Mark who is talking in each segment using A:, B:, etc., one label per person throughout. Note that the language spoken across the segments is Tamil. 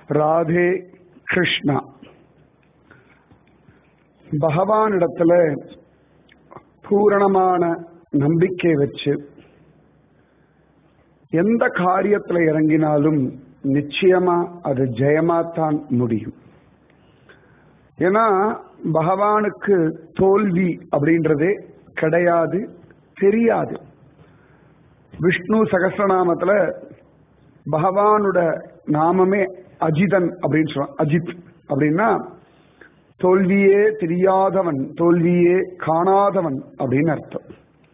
A: ராதே கிருஷ்ணா பகவானிடத்துல பூரணமான நம்பிக்கை வச்சு எந்த காரியத்துல இறங்கினாலும் நிச்சயமா அது ஜெயமாத்தான் முடியும் ஏன்னா பகவானுக்கு தோல்வி அப்படின்றதே கிடையாது தெரியாது விஷ்ணு சகசிரநாமத்துல பகவானோட நாமமே அஜிதன் அப்படின்னு சொல்லுவான் அஜித் அப்படின்னா தோல்வியே தெரியாதவன் தோல்வியே காணாதவன் அப்படின்னு அர்த்தம்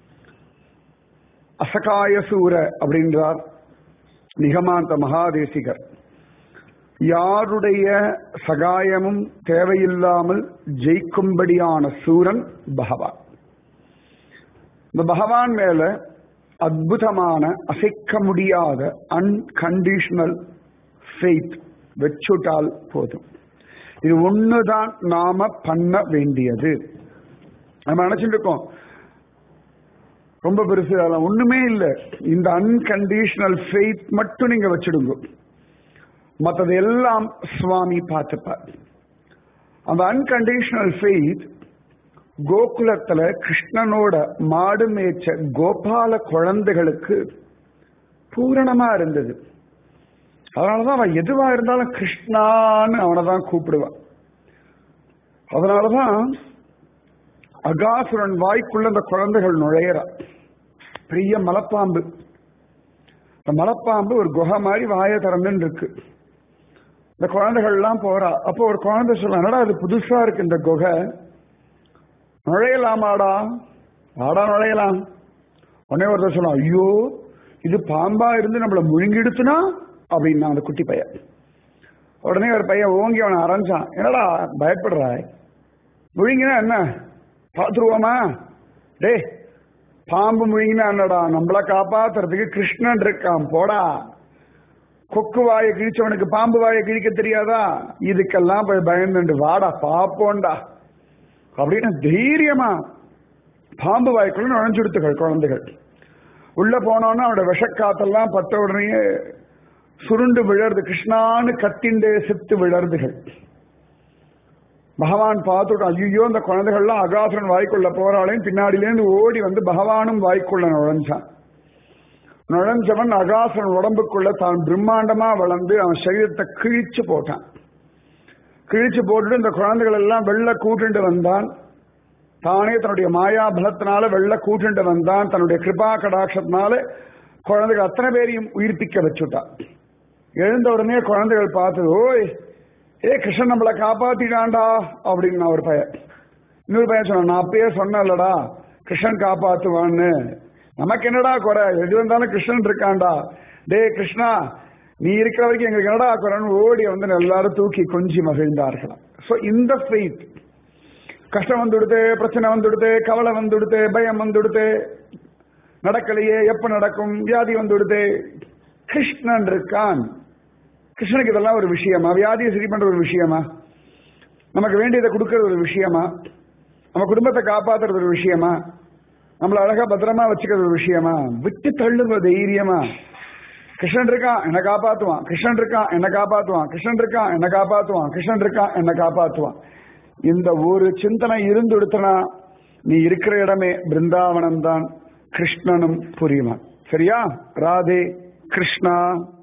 A: அசகாயசூர அப்படின்றார் நிகமாந்த மகாதேசிகர் யாருடைய சகாயமும் தேவையில்லாமல் ஜெயிக்கும்படியான சூரன் பகவான் இந்த பகவான் மேல அற்புதமான அசைக்க முடியாத அன்கண்டிஷனல் ஃபெய்த் வச்சுட்டால் போதும் இது ஒண்ணுதான் நாம பண்ண வேண்டியது நம்ம நினைச்சிட்டு இருக்கோம் ரொம்ப பெருசு அதெல்லாம் ஒண்ணுமே இல்லை இந்த அன்கண்டிஷனல் ஃபெய்த் மட்டும் நீங்க வச்சிடுங்க மற்றது எல்லாம் சுவாமி பார்த்துப்பார் அந்த அன்கண்டிஷனல் ஃபெய்த் கோகுலத்துல கிருஷ்ணனோட மாடு மேய்ச்ச கோபால குழந்தைகளுக்கு பூரணமா இருந்தது அதனாலதான் அவன் எதுவா இருந்தாலும் கிருஷ்ணான்னு அவனை தான் கூப்பிடுவான் அதனாலதான் அகாசுரன் வாய்க்குள்ள அந்த குழந்தைகள் நுழையிறா பெரிய மலைப்பாம்பு இந்த மலைப்பாம்பு ஒரு குகை மாதிரி வாய திறந்துன்னு இருக்கு இந்த குழந்தைகள்லாம் போறா அப்போ ஒரு குழந்தை சொல்ல என்னடா அது புதுசா இருக்கு இந்த குகை நுழையலாமாடா ஆடா நுழையலாம் உடனே ஒருத்தர் சொல்ல ஐயோ இது பாம்பா இருந்து நம்மள முழுங்கிடுச்சுனா அப்படின்னா அந்த குட்டி பையன் உடனே ஒரு பையன் ஓங்கி அவனை அரைஞ்சான் என்னடா பயப்படுறாய் முழுங்கினா என்ன பார்த்துருவோமா டே பாம்பு முழுங்கினா என்னடா நம்மள காப்பாத்துறதுக்கு கிருஷ்ணன் இருக்கான் போடா கொக்கு வாயை கிழிச்சவனுக்கு பாம்பு வாயை கிழிக்க தெரியாதா இதுக்கெல்லாம் போய் பயந்துண்டு வாடா பாப்போண்டா அப்படின்னு தைரியமா பாம்பு வாய்க்குள்ள நுழைஞ்சுடுத்துகள் குழந்தைகள் உள்ள போனோன்னா அவனோட விஷக்காத்தெல்லாம் பட்ட உடனே சுருண்டு விழருது கிருஷ்ணான்னு கத்திண்டே செத்து விழருதுகள் பகவான் பார்த்துட்டு ஐயோ இந்த குழந்தைகள்லாம் அகாசுரன் வாய்க்குள்ள போறாளையும் பின்னாடியிலேருந்து ஓடி வந்து பகவானும் வாய்க்குள்ள நுழைஞ்சான் நுழைஞ்சவன் அகாசுரன் உடம்புக்குள்ள தான் பிரம்மாண்டமா வளர்ந்து அவன் சரீரத்தை கிழிச்சு போட்டான் கிழிச்சு போட்டுட்டு இந்த குழந்தைகள் எல்லாம் வெள்ள கூட்டுண்டு வந்தான் தானே தன்னுடைய மாயா பலத்தினால வெள்ள கூட்டுண்டு வந்தான் தன்னுடைய கிருபா கடாட்சத்தினால குழந்தைகள் அத்தனை பேரையும் உயிர்ப்பிக்க வச்சுட்டான் எழுந்த உடனே குழந்தைகள் பார்த்தது ஓய் ஏ கிருஷ்ணன் நம்மளை காப்பாத்திட்டான்டா அப்படின்னு நான் ஒரு பையன் இன்னொரு பையன் சொன்னான் நான் அப்பயே சொன்னேன்லடா கிருஷ்ணன் காப்பாத்துவான்னு நமக்கு என்னடா குறை எது வந்தாலும் கிருஷ்ணன் இருக்கான்டா டே கிருஷ்ணா நீ இருக்கிற வரைக்கும் எங்களுக்கு என்னடா குறைன்னு ஓடி வந்து எல்லாரும் தூக்கி கொஞ்சி மகிழ்ந்தார்களாம் ஸோ இந்த ஃபெய்த் கஷ்டம் வந்துடுத்து பிரச்சனை வந்துடுத்து கவலை வந்துடுத்து பயம் வந்துடுத்து நடக்கலையே எப்ப நடக்கும் வியாதி வந்துடுத்து கிருஷ்ணன் இருக்கான் கிருஷ்ணனுக்கு இதெல்லாம் ஒரு விஷயமா வியாதியை சரி பண்ற ஒரு விஷயமா நமக்கு வேண்டியதை கொடுக்கறது ஒரு விஷயமா நம்ம குடும்பத்தை காப்பாத்துறது ஒரு விஷயமா நம்மள அழகா பத்திரமா வச்சுக்கிறது ஒரு விஷயமா விட்டு தள்ளுங்க தைரியமா கிருஷ்ணன் இருக்கான் என்ன காப்பாத்துவான் கிருஷ்ணன் இருக்கான் என்ன காப்பாத்துவான் கிருஷ்ணன் இருக்கான் என்ன காப்பாத்துவான் கிருஷ்ணன் இருக்கான் என்ன காப்பாத்துவான் இந்த ஒரு சிந்தனை இருந்து எடுத்தனா நீ இருக்கிற இடமே பிருந்தாவனம் தான் கிருஷ்ணனும் புரியுமா சரியா ராதே கிருஷ்ணா